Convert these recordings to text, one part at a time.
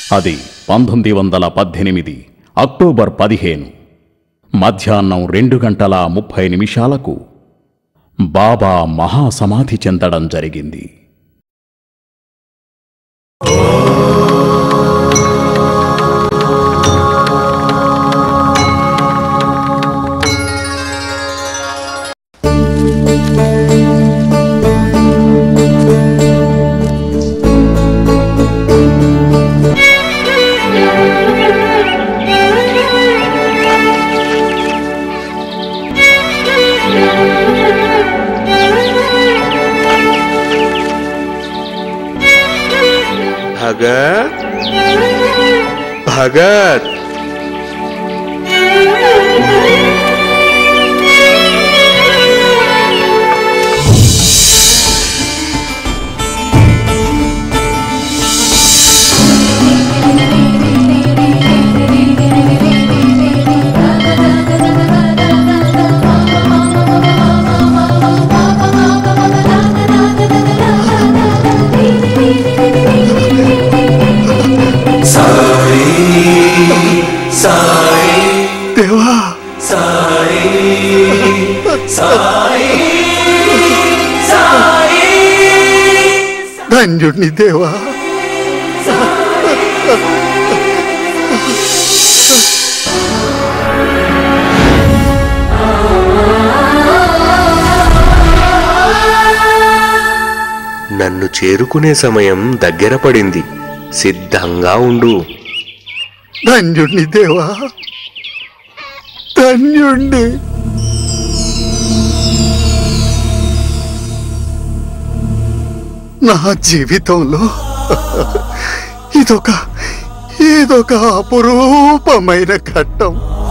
అది పంతొమ్మిది వందల పద్దెనిమిది అక్టోబర్ పదిహేను మధ్యాహ్నం రెండు గంటల ముప్పై నిమిషాలకు బాబా మహాసమాధి చెందడం జరిగింది భగత్ భగత్ దేవా ధన్యుడిని దేవా నన్ను చేరుకునే సమయం దగ్గర పడింది సిద్ధంగా ఉండు ధన్యుడిని దేవా ధన్యుణ్ణి నా జీవితంలో ఇదొక ఇదొక అపురూపమైన ఘట్టం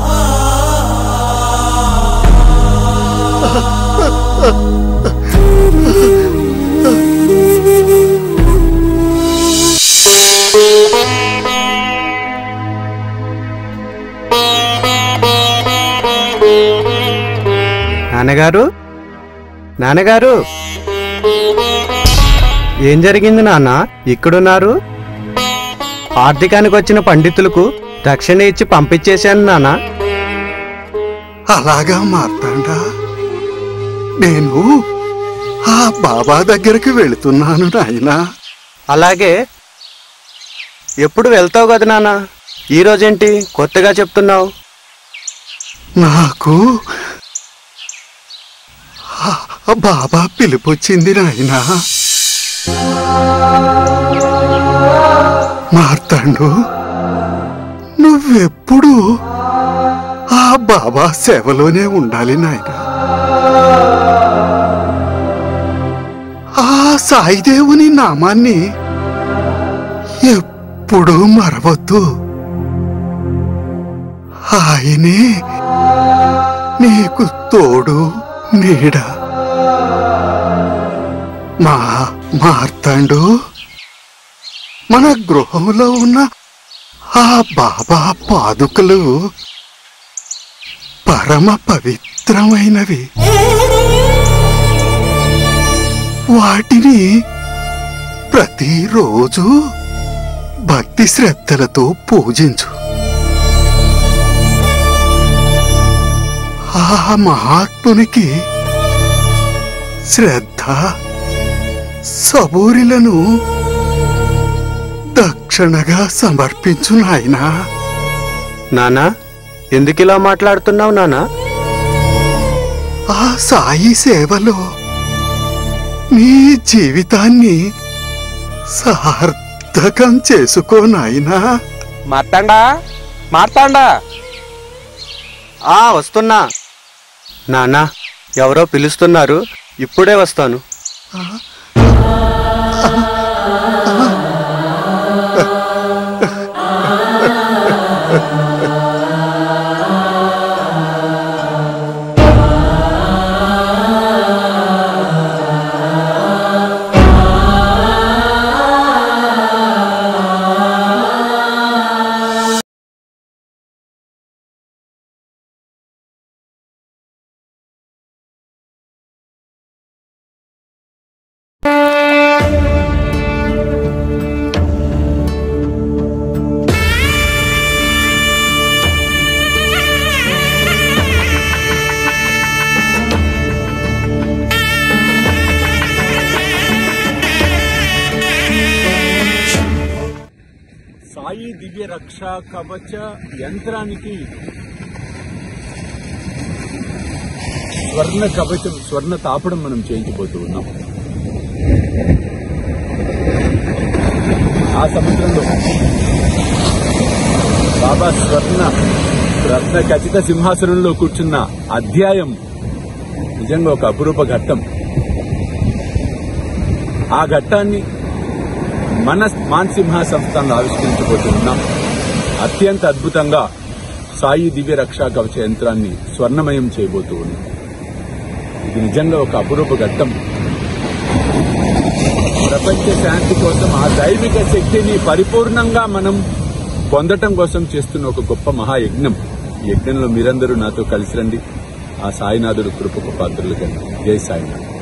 నాన్నగారు నాన్నగారు ఏం జరిగింది నాన్న ఇక్కడున్నారు ఆర్థికానికి వచ్చిన పండితులకు రక్షణ ఇచ్చి పంపించేశాను నాన్న అలాగా మార్తాండా నేను ఆ బాబా దగ్గరికి వెళుతున్నాను నాయనా అలాగే ఎప్పుడు వెళ్తావు కదా నాన్న ఈ రోజేంటి కొత్తగా చెప్తున్నావు నాకు ఆ బాబా పిలుపొచ్చింది నాయనా మార్తాండు నువ్వెప్పుడు ఆ బాబా సేవలోనే ఉండాలి నాయనా ఆ సాయిదేవుని నామాన్ని ఎప్పుడూ మరవద్దు ఆయనే నీకు తోడు నీడ మా మార్తాండు మన గృహంలో ఉన్న ఆ బాబా పాదుకలు పరమ పవిత్రమైనవి వాటిని ప్రతిరోజు భక్తి శ్రద్ధలతో పూజించు ఆ మహాత్మునికి శ్రద్ధ సబూరిలను దక్షిణగా సమర్పించు నాయనా నాన్న ఎందుకు ఇలా మాట్లాడుతున్నావు నాన్న ఆ సాయి సేవలో నీ జీవితాన్ని సార్థకం చేసుకో నాయనా మార్తాండా మార్తాండా ఆ వస్తున్నా నాన్న ఎవరో పిలుస్తున్నారు ఇప్పుడే వస్తాను రక్షా కవచ యంత్రానికి స్వర్ణ కవచం స్వర్ణ తాపడం మనం చేయించబోతూ ఉన్నాం ఆ సముద్రంలో బాబా స్వర్ణ రత్న ఖచ్చిత సింహాసనంలో కూర్చున్న అధ్యాయం నిజంగా ఒక అపురూప ఘట్టం ఆ ఘట్టాన్ని మన మాన్సింహ సంస్థను ఆవిష్కరించబోతున్నాం అత్యంత అద్భుతంగా సాయి దివ్య రక్షా కవచ యంత్రాన్ని స్వర్ణమయం చేయబోతూ ఉన్నాం ఇది నిజంగా ఒక అపురూప ఘట్టం ప్రపంచ శాంతి కోసం ఆ దైవిక శక్తిని పరిపూర్ణంగా మనం పొందటం కోసం చేస్తున్న ఒక గొప్ప మహాయజ్ఞం ఈ యజ్ఞంలో మీరందరూ నాతో కలిసి రండి ఆ సాయినాథుడు కృపకు పాత్రలు కండి జై సాయినాథ్